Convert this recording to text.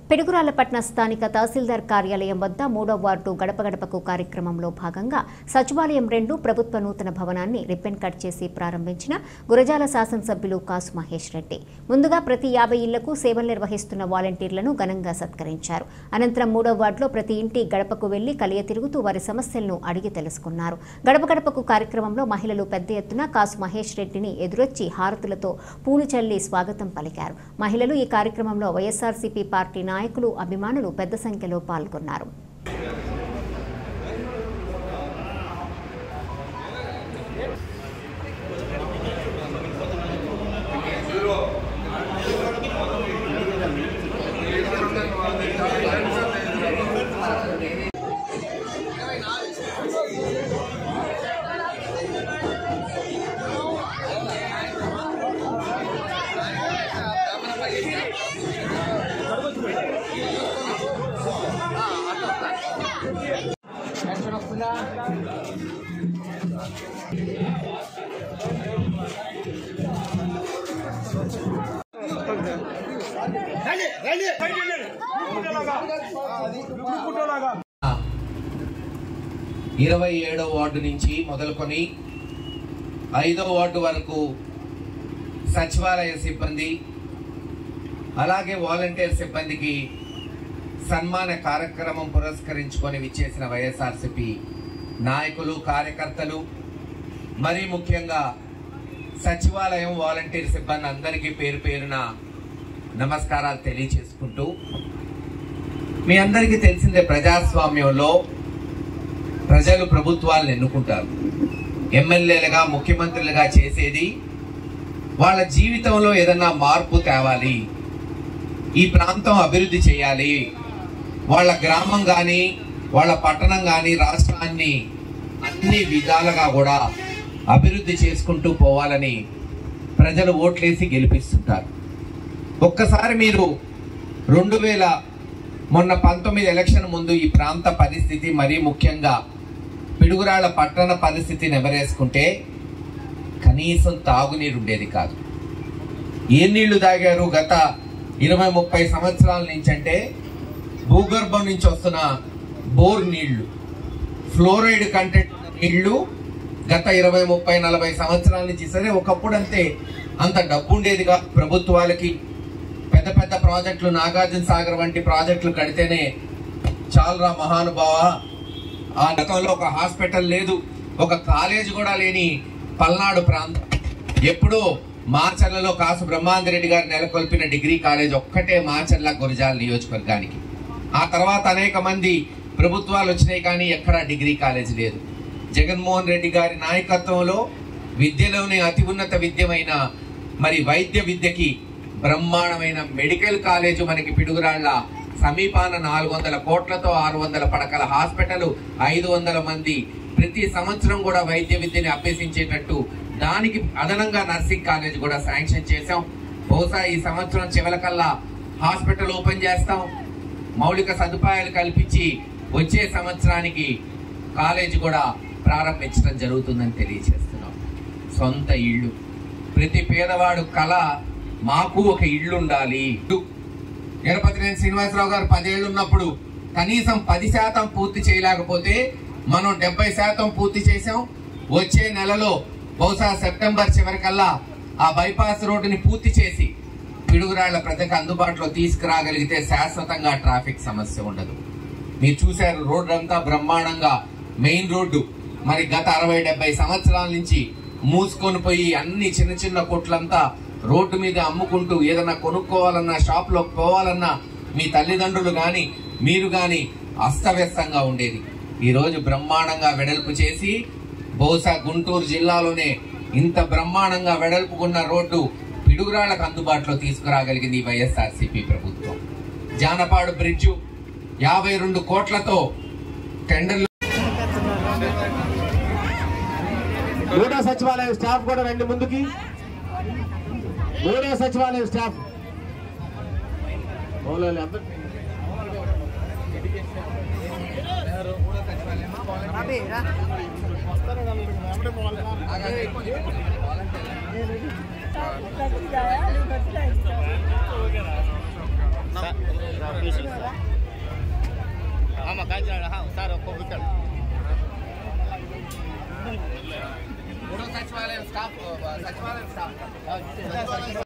పిడుగురాళ్లపట్న స్థానిక తహసీల్దార్ కార్యాలయం వద్ద మూడో వార్డు గడప గడపకు కార్యక్రమంలో భాగంగా సచివాలయం రెండు ప్రభుత్వ నూతన భవనాన్ని రిబ్బన్ కట్ చేసి ప్రారంభించిన గురజాల శాసనసభ్యులు కాసు మహేష్ రెడ్డి ముందుగా ప్రతి యాభై ఇళ్లకు సేవలు నిర్వహిస్తున్న వాలంటీర్లను ఘనంగా సత్కరించారు అనంతరం మూడో వార్డులో ప్రతి ఇంటి గడపకు వెళ్లి కలియ తిరుగుతూ వారి సమస్యలను అడిగి తెలుసుకున్నారు గడప గడపకు కార్యక్రమంలో మహిళలు పెద్ద ఎత్తున కాసు మహేష్ రెడ్డిని ఎదురొచ్చి హారతులతో పూలు చల్లి స్వాగతం పలికారు మహిళలు ఈ కార్యక్రమంలో వైఎస్ఆర్సీపీ పార్టీ నాయకులు అభిమానులు పెద్ద సంఖ్యలో పాల్గొన్నారు ఇరవై ఏడవ వార్డు నుంచి మొదలుకొని ఐదవ వార్డు వరకు సచివాలయ సిబ్బంది అలాగే వాలంటీర్ సిబ్బందికి సన్మాన కార్యక్రమం పురస్కరించుకొని విచ్చేసిన వైఎస్ఆర్సిపి నాయకులు కార్యకర్తలు మరీ ముఖ్యంగా సచివాలయం వాలంటీర్ సిబ్బంది అందరికీ పేరు పేరున నమస్కారాలు తెలియచేసుకుంటూ మీ అందరికీ తెలిసిందే ప్రజాస్వామ్యంలో ప్రజలు ప్రభుత్వాలను ఎన్నుకుంటారు ఎమ్మెల్యేలుగా ముఖ్యమంత్రులుగా చేసేది వాళ్ళ జీవితంలో ఏదన్నా మార్పు తేవాలి ఈ ప్రాంతం అభివృద్ధి చేయాలి వాళ్ళ గ్రామం కానీ వాళ్ళ పట్టణం కానీ రాష్ట్రాన్ని అన్ని విధాలుగా కూడా అభివృద్ధి చేసుకుంటూ పోవాలని ప్రజలు ఓట్లేసి గెలిపిస్తుంటారు ఒక్కసారి మీరు రెండు వేల మొన్న పంతొమ్మిది ఎలక్షన్ ముందు ఈ ప్రాంత పరిస్థితి మరీ ముఖ్యంగా పిడుగురాళ్ల పట్టణ పరిస్థితిని ఎవరేసుకుంటే కనీసం తాగునీరు ఉండేది కాదు ఏ నీళ్లు తాగారు గత ఇరవై ముప్పై సంవత్సరాల నుంచి అంటే భూగర్భం నుంచి వస్తున్న బోర్ నీళ్లు ఫ్లోరైడ్ కంటెంట్ ఉన్న నీళ్లు గత ఇరవై ముప్పై నలభై సంవత్సరాల నుంచి సరే ఒకప్పుడు అంతే అంత డబ్బు ఉండేది కాదు ప్రభుత్వాలకి పెద్ద పెద్ద ప్రాజెక్టులు నాగార్జున సాగర్ వంటి ప్రాజెక్టులు కడితేనే చాలరా మహానుభావ ఆ గతంలో ఒక హాస్పిటల్ లేదు ఒక కాలేజ్ కూడా లేని పల్నాడు ప్రాంతం ఎప్పుడో మాచర్లలో కాసు బ్రహ్మాందరెడ్డి గారు నెలకొల్పిన డిగ్రీ కాలేజ్ ఒక్కటే మాచర్ల గురజాల నియోజకవర్గానికి ఆ తర్వాత అనేక మంది ప్రభుత్వాలు వచ్చినాయి కానీ ఎక్కడా డిగ్రీ కాలేజ్ లేదు జగన్మోహన్ రెడ్డి గారి నాయకత్వంలో విద్యలోనే అతి ఉన్నత విద్యమైన మరి వైద్య విద్యకి బ్రహ్మాండమైన మెడికల్ కాలేజ్ మనకి పిడుగురాళ్ల సమీపాన నాలుగు వందల కోట్లతో ఆరు వందల పడకల హాస్పిటల్ ఐదు వందల మంది ప్రతి సంవత్సరం కూడా వైద్య విద్యని అభ్యసించేటట్టు దానికి అదనంగా నర్సింగ్ కాలేజ్ కూడా శాంక్షన్ చేశాం బహుశా ఈ సంవత్సరం చివరికల్లా హాస్పిటల్ ఓపెన్ చేస్తాం మౌలిక సదుపాయాలు కల్పించి వచ్చే సంవత్సరానికి కాలేజ్ కూడా ప్రారంభించడం జరుగుతుందని తెలియజేస్తున్నాం సొంత ఇళ్ళు ప్రతి పేదవాడు కళ మాకు ఒక ఇల్లు ఉండాలి ఎరపతినేని శ్రీనివాసరావు గారు పదేళ్ళు ఉన్నప్పుడు కనీసం పది శాతం పూర్తి చేయలేకపోతే మనం డెబ్బై శాతం పూర్తి చేసాం వచ్చే నెలలో బహుశా సెప్టెంబర్ చివరికల్లా ఆ బైపాస్ రోడ్డుని పూర్తి చేసి పిడుగురాళ్ల ప్రజలకు అందుబాటులో తీసుకురాగలిగితే శాశ్వతంగా ట్రాఫిక్ సమస్య ఉండదు మీరు చూశారు రోడ్డు అంతా బ్రహ్మాండంగా మెయిన్ రోడ్డు మరి గత అరవై డెబ్బై సంవత్సరాల నుంచి మూసుకొని పోయి అన్ని చిన్న చిన్న కొట్లంతా రోడ్డు మీద అమ్ముకుంటూ ఏదైనా కొనుక్కోవాలన్నా షాప్ లోకి పోవాలన్నా మీ తల్లిదండ్రులు గాని మీరు గాని అస్తవ్యస్తంగా ఉండేది ఈ రోజు బ్రహ్మాండంగా వెడల్పు చేసి బహుశా గుంటూరు జిల్లాలోనే ఇంత బ్రహ్మాండంగా వెడల్పుకున్న రోడ్డు పిడుగురాళ్లకు అందుబాటులో తీసుకురాగలిగింది ఈ వైఎస్ఆర్సీపీ ప్రభుత్వం జానపాడు బ్రిడ్జు యాభై రెండు కోట్లతో టెండర్లు మూడో సచివాలయం స్టాఫ్ కూడా రండి ముందుకి మూడో సచివాలయం స్టాఫ్ ఓన్లీ అందరూ ஆமாம் காய்ச்சல் சார் ఒక్క ఇక్కడ మూడో సచివాలయం స్టాఫ్ సచివాలయం స్టాఫ్